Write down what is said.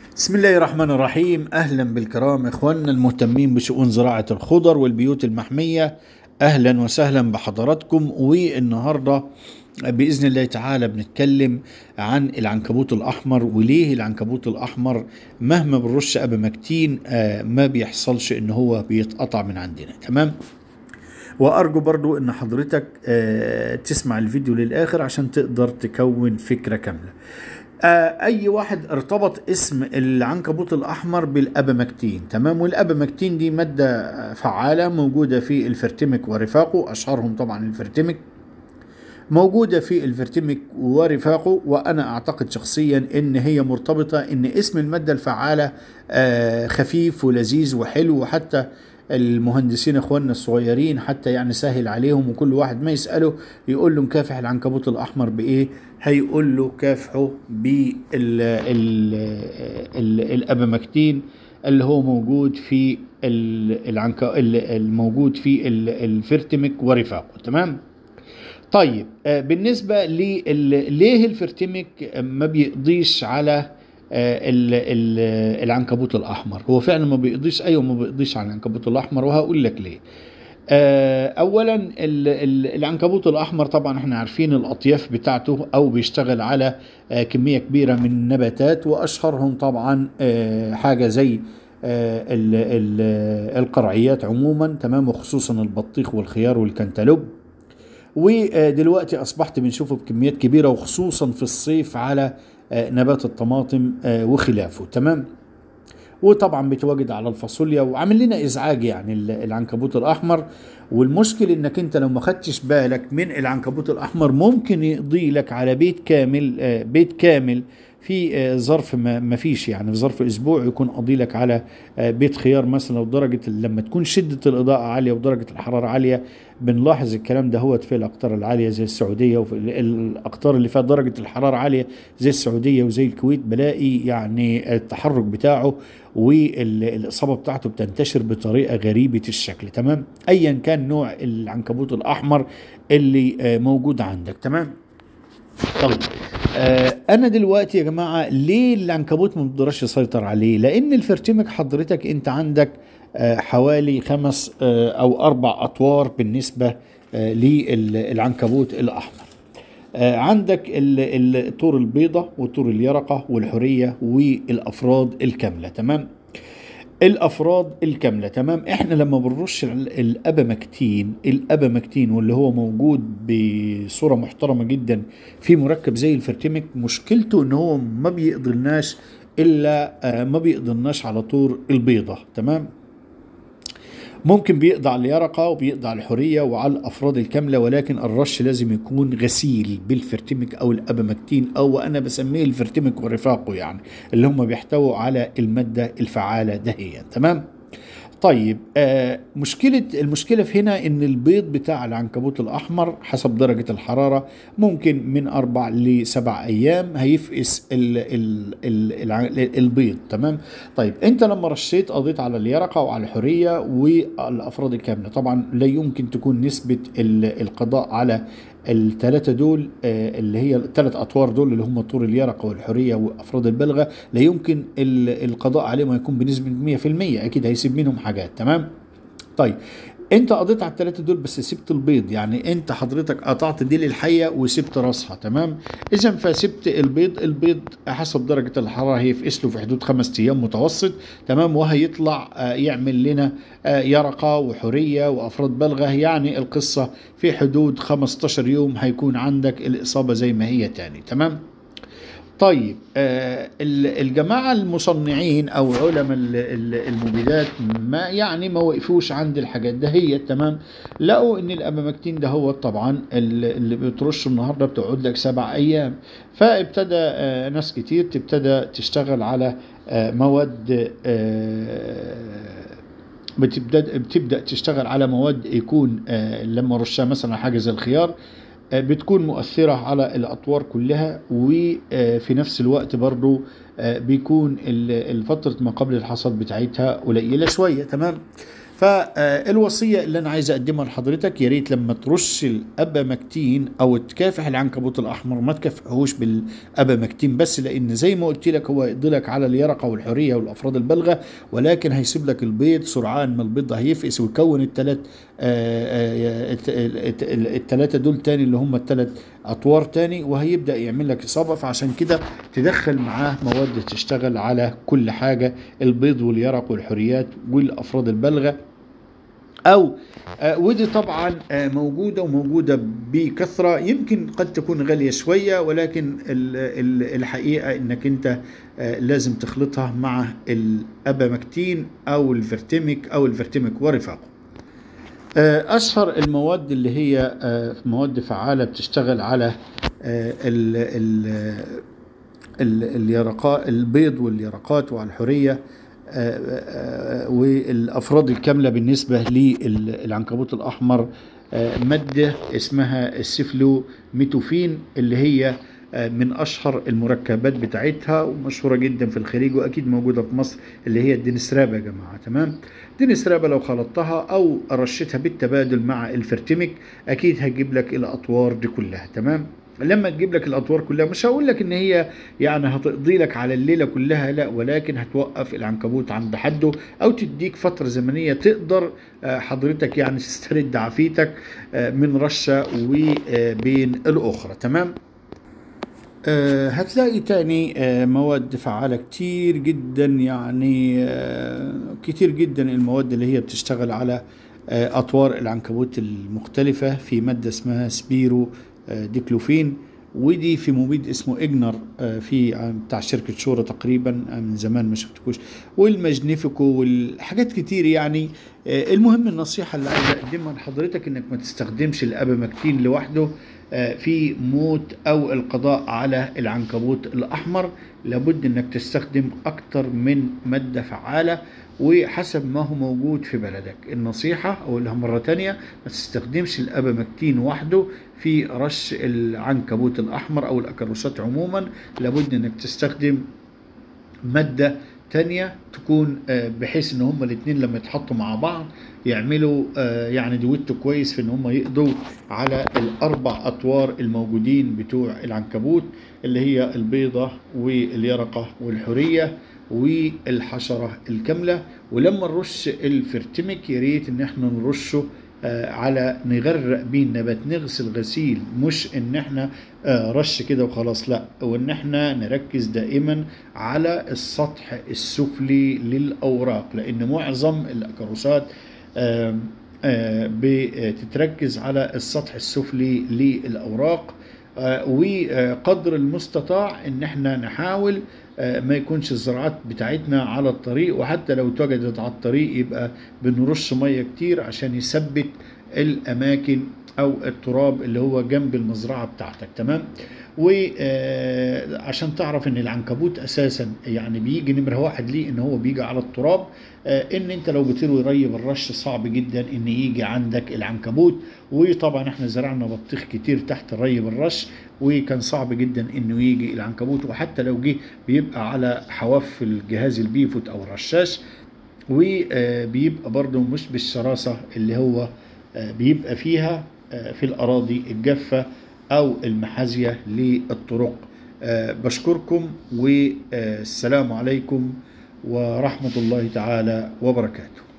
بسم الله الرحمن الرحيم اهلا بالكرام اخواننا المهتمين بشؤون زراعه الخضر والبيوت المحميه اهلا وسهلا بحضراتكم والنهارده باذن الله تعالى بنتكلم عن العنكبوت الاحمر وليه العنكبوت الاحمر مهما بنرش ابامكتين آه، ما بيحصلش ان هو بيتقطع من عندنا تمام وارجو برضو ان حضرتك آه، تسمع الفيديو للاخر عشان تقدر تكون فكره كامله آه، اي واحد ارتبط اسم العنكبوت الاحمر بالابامكتين تمام والابامكتين دي ماده فعاله موجوده في الفرتمك ورفاقه اشهرهم طبعا الفرتمك موجودة في الفرتمك ورفاقه وأنا أعتقد شخصيا إن هي مرتبطة إن اسم المادة الفعالة آه، خفيف ولذيذ وحلو وحتى المهندسين اخواننا الصغيرين حتى يعني سهل عليهم وكل واحد ما يساله يقول له مكافح العنكبوت الاحمر بايه هيقول له كافحه بالابامكتين اللي هو موجود في ال- العنك ال- الموجود في ال- الفرتمك ورفاقه تمام طيب آه، بالنسبه لل- ليه الفرتمك ما بيقضيش على آه، ال- ال- العنكبوت الاحمر هو فعلا ما بيقضيش ايوه ما بيقضيش على العنكبوت الاحمر وهقول لك ليه آه، اولا ال- ال- العنكبوت الاحمر طبعا احنا عارفين الاطياف بتاعته او بيشتغل على آه، كميه كبيره من النباتات واشهرهم طبعا آه، حاجه زي آه، ال- ال- القرعيات عموما تمام وخصوصا البطيخ والخيار والكنتالوب ودلوقتي اصبحت بنشوفه بكميات كبيره وخصوصا في الصيف على آه، نبات الطماطم آه، وخلافه تمام وطبعا بيتواجد على الفاصوليا وعامل لنا ازعاج يعني ال- العنكبوت الاحمر والمشكل انك انت لو ما خدتش بالك من العنكبوت الاحمر ممكن يقضي لك على بيت كامل آه، بيت كامل في آه، ظرف ما ما فيش يعني في ظرف اسبوع يكون قضي لك على آه، بيت خيار مثلا ودرجه لما تكون شده الاضاءه عاليه ودرجه الحراره عاليه بنلاحظ الكلام ده هو في الاقطار العاليه زي السعوديه وفي ال- الاقطار اللي فيها درجه الحراره عاليه زي السعوديه وزي الكويت بلاقي يعني التحرك بتاعه والاصابه بتاعته بتنتشر بطريقه غريبه الشكل تمام ايا كان نوع العنكبوت الاحمر اللي آه، موجود عندك تمام طيب آه انا دلوقتي يا جماعه ليه العنكبوت ما بيقدرش يسيطر عليه لان الفرتمك حضرتك انت عندك آه حوالي خمس آه او اربع اطوار بالنسبه آه للعنكبوت الاحمر آه عندك ال- الطور البيضة والطور اليرقة والحرية والأفراد الكاملة تمام الافراد الكامله تمام احنا لما بنرش ال- الابامكتين الابامكتين واللي هو موجود بصوره محترمه جدا في مركب زي الفرتمك مشكلته ان هو ما بيقدرناش الا آه، ما بيقدرناش على طور البيضه تمام ممكن بيقضي على اليرقة وبيقضي على الحرية وعلى الأفراد الكاملة ولكن الرش لازم يكون غسيل بالفرتمك أو الأبامكتين أو أنا بسميه الفرتمك ورفاقه يعني اللي هم بيحتووا على المادة الفعالة دهيا تمام طيب آه مشكلة المشكلة في هنا ان البيض بتاع العنكبوت الاحمر حسب درجة الحرارة ممكن من اربع لسبع ايام هيفقس ال ال ال الع- البيض تمام طيب انت لما رشيت قضيت على اليرقة وعلى الحرية والافراد الكاملة طبعا لا يمكن تكون نسبة ال- القضاء على الثلاثة دول آه، اللي هي الثلاث أطوار دول اللي هم طور اليرقة والحرية وأفراد البلغة لا يمكن ال- القضاء عليهم يكون بنسبة 100% أكيد هيسيب منهم حاجات تمام طيب انت قضيت على الثلاثه دول بس سبت البيض يعني انت حضرتك قطعت ديل الحيه وسبت راسها تمام اذا فسبت البيض البيض حسب درجه الحراره هيفقس له في حدود خمس ايام متوسط تمام وهيطلع آه، يعمل لنا آه، يرقه وحريه وافراد بلغه يعني القصه في حدود 15 يوم هيكون عندك الاصابه زي ما هي تاني تمام طيب آه ال- الجماعة المصنعين أو علماء ال- ال- المبيدات ما يعني ما وقفوش عند الحاجات ده هي تمام لقوا إن الأبامكتين ده هو طبعا ال- اللي بترشه النهاردة بتقعد لك سبع أيام فابتدى آه ناس كتير تبتدى تشتغل على آه مواد آه بتبدا بتبدا تشتغل على مواد يكون آه لما رشها مثلا حاجه زي الخيار آه، بتكون مؤثرة على الأطوار كلها وفي نفس الوقت برضو آه، بيكون ال- فترة ما قبل الحصاد بتاعتها قليلة شوية تمام فالوصيه اللي انا عايز اقدمها لحضرتك يا ريت لما ترش الابامكتين او تكافح العنكبوت الاحمر ما تكافحوش بالابامكتين بس لان زي ما قلت لك هو يقضي على اليرقه والحريه والافراد البالغه ولكن هيسيب لك البيض سرعان ما البيض هيفقس ويكون الثلاث الثلاثه دول تاني اللي هم الثلاث اطوار تاني وهيبدا يعمل لك اصابه فعشان كده تدخل معاه مواد تشتغل على كل حاجه البيض واليرق والحريات والافراد البالغه او آه ودي طبعا آه موجوده وموجوده بكثره يمكن قد تكون غاليه شويه ولكن ال ال الحقيقه انك انت آه لازم تخلطها مع الابامكتين او الفرتمك او الفرتمك ورفاقه اشهر المواد اللي هي مواد فعاله بتشتغل على ال ال اليرقاء البيض واليرقات وعلى الحريه والافراد الكامله بالنسبه للعنكبوت الاحمر ماده اسمها السيفلوميتوفين اللي هي من اشهر المركبات بتاعتها ومشهوره جدا في الخليج واكيد موجوده في مصر اللي هي الدينسترابا يا جماعه تمام دينسترابا لو خلطتها او رشتها بالتبادل مع الفرتمك اكيد هتجيب لك الاطوار دي كلها تمام لما تجيب لك الاطوار كلها مش هقول لك ان هي يعني هتقضي لك على الليله كلها لا ولكن هتوقف العنكبوت عند حده او تديك فتره زمنيه تقدر حضرتك يعني تسترد عافيتك من رشه وبين الاخرى تمام أه هتلاقي تاني أه مواد فعالة كتير جدا يعني أه كتير جدا المواد اللي هي بتشتغل على أطوار العنكبوت المختلفة في مادة اسمها سبيرو ديكلوفين ودي في مبيد اسمه اجنر في بتاع شركة شورى تقريبا من زمان ما شفتكوش والمجنيفيكو والحاجات كتير يعني المهم النصيحة اللي عايز اقدمها لحضرتك انك ما تستخدمش الابامكتين لوحده في موت او القضاء على العنكبوت الاحمر لابد انك تستخدم اكتر من مادة فعالة وحسب ما هو موجود في بلدك النصيحة اقولها مرة تانية ما تستخدمش الابامكتين وحده في رش العنكبوت الاحمر او الاكروسات عموما لابد انك تستخدم مادة تانية تكون بحيث ان هما الاثنين لما يتحطوا مع بعض يعملوا يعني دويتو كويس في ان هما يقضوا على الاربع اطوار الموجودين بتوع العنكبوت اللي هي البيضة واليرقة والحرية والحشرة الكاملة ولما نرش الفرتمك يا ريت ان احنا نرشه آه على نغرق بيه النبات نغسل غسيل مش ان احنا آه رش كده وخلاص لا وان احنا نركز دائما على السطح السفلي للاوراق لان معظم الاكروسات آه بتتركز على السطح السفلي للاوراق وقدر المستطاع ان احنا نحاول ما يكونش الزراعات بتاعتنا على الطريق وحتى لو توجدت على الطريق يبقى بنرش ميه كتير عشان يثبت الاماكن او التراب اللي هو جنب المزرعه بتاعتك تمام وعشان تعرف ان العنكبوت اساسا يعني بيجي نمره واحد ليه ان هو بيجي على التراب ان انت لو بتروي ري بالرش صعب جدا ان يجي عندك العنكبوت وطبعا احنا زرعنا بطيخ كتير تحت الري بالرش وكان صعب جدا انه يجي العنكبوت وحتى لو جه بيبقى على حواف الجهاز البيفوت او الرشاش وبيبقى برضه مش بالشراسه اللي هو بيبقى فيها في الاراضي الجافه او المحاذيه للطرق بشكركم والسلام عليكم ورحمه الله تعالى وبركاته